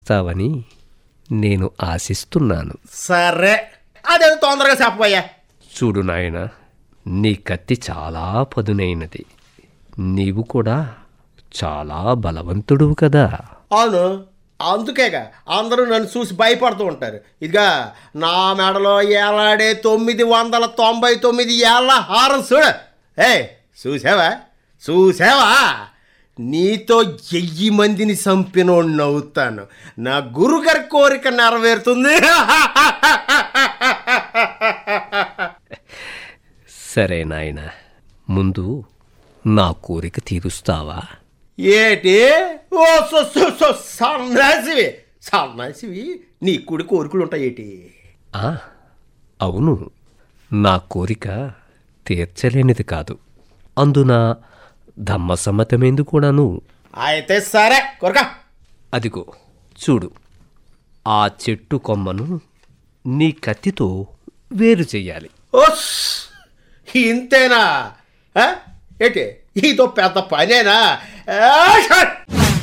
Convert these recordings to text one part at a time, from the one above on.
ఇస్తావని నేను ఆశిస్తున్నాను సరే అదేదో తొందరగా చెప్పబోయా చూడు నాయన నీ కత్తి చాలా పదునైనది నీవు కూడా చాలా బలవంతుడువు కదా అవును అందుకేగా అందరూ నన్ను చూసి భయపడుతూ ఉంటారు ఇదిగా నా మెడలో ఏలాడే తొమ్మిది వందల తొంభై తొమ్మిది ఏళ్ళ హారం చూడు ఏ చూసావా చూసావా నీతో ఎయ్యి మందిని చంపినోడిని అవుతాను నా గురుగారి కోరిక నెరవేరుతుంది సరే నాయన ముందు నా కోరిక తీరుస్తావా ఏటి ఓ సో సో సో సన్నాసివి సన్నాసివి నీ కుడి కోరికలు ఉంటాయేటి ఆ, అవును నా కోరిక తీర్చలేనిది కాదు అందున ధమ్మసమ్మతమేందు కూడాను అయితే సరే కొరక అదిగో చూడు ఆ చెట్టు కొమ్మను నీ కత్తితో వేరు చెయ్యాలి ఓస్ ఇంతేనా ఆ? ఏంటి ఇదో పెద్ద పనేనా ఆ, షట్!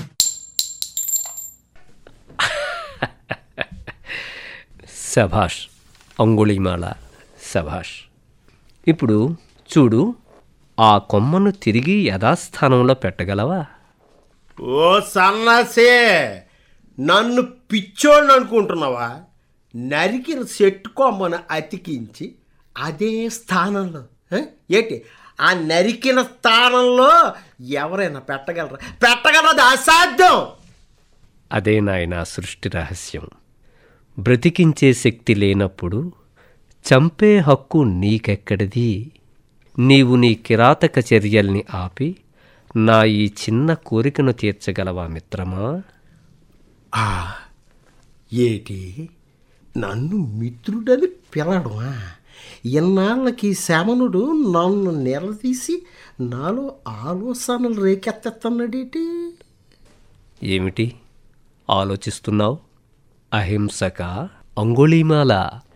సభాష్ అంగుళిమాల సభాష్ ఇప్పుడు చూడు ఆ కొమ్మను తిరిగి యథాస్థానంలో పెట్టగలవా ఓ సన్నాసే నన్ను పిచ్చోళ్ళు అనుకుంటున్నావా నరికిన చెట్టు కొమ్మను అతికించి అదే స్థానంలో ఆ? ఏంటి ఆ నరికిన స్థానంలో ఎవరైనా పెట్టగలరా పెట్టగలది అసాధ్యం అదే నాయన సృష్టి రహస్యం బ్రతికించే శక్తి లేనప్పుడు చంపే హక్కు నీకెక్కడిది నీవు నీ కిరాతక చర్యల్ని ఆపి నా ఈ చిన్న కోరికను తీర్చగలవా మిత్రమా ఆ, ఏటి నన్ను మిత్రుడని పిలవడమా ఇన్నాళ్ళకి శమనుడు నన్ను నిలదీసి నాలో ఆలోచనలు రేకెత్తన్నాడేటి ఏమిటి ఆలోచిస్తున్నావు అహింసక అంగుళీమాల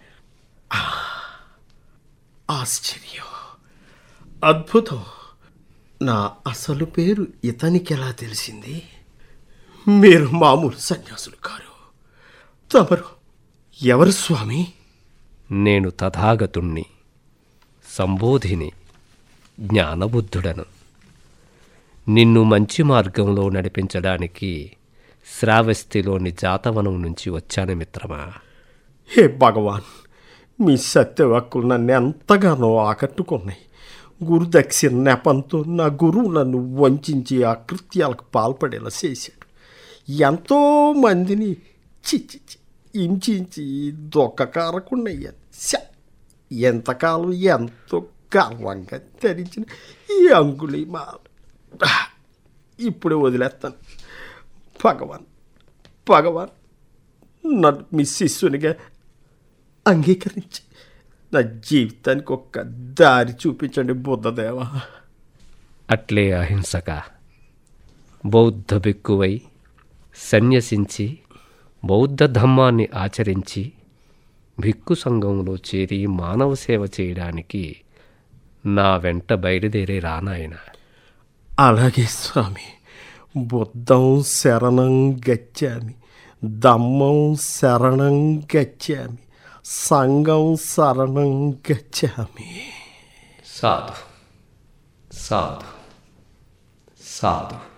ఆశ్చర్యం అద్భుతం నా అసలు పేరు ఇతనికి ఎలా తెలిసింది మీరు మామూలు సన్యాసులు కారు తమరు ఎవరు స్వామి నేను తథాగతుణ్ణి సంబోధిని జ్ఞానబుద్ధుడను నిన్ను మంచి మార్గంలో నడిపించడానికి శ్రావస్తిలోని జాతవనం నుంచి వచ్చాను మిత్రమా హే భగవాన్ మీ సత్యవాక్కులు నన్ను ఎంతగానో ఆకట్టుకున్నాయి గురుదక్షిణ నెపంతో నా గురువు నన్ను వంచి ఆ కృత్యాలకు పాల్పడేలా చేశాడు ఎంతో మందిని చిచ్చి హింసించి దొక్కకారకుండయ్యాను శ ఎంతకాలం ఎంతో గర్వంగా ధరించిన ఈ అంగుళి మా ఇప్పుడే వదిలేస్తాను భగవాన్ భగవాన్ నన్ను మీ శిష్యునిగా అంగీకరించి నా జీవితానికి ఒక్క దారి చూపించండి బుద్ధదేవా అట్లే అహింసక బౌద్ధ బిక్కువై సన్యసించి బౌద్ధ ధమ్మాన్ని ఆచరించి భిక్కు సంఘంలో చేరి మానవ సేవ చేయడానికి నా వెంట బయలుదేరే రానాయన అలాగే స్వామి బుద్ధం శరణం గచ్చామి దమ్మం శరణం గచ్చామి సంఘం శరణం గచ్చామి సాధు సాధు సాధు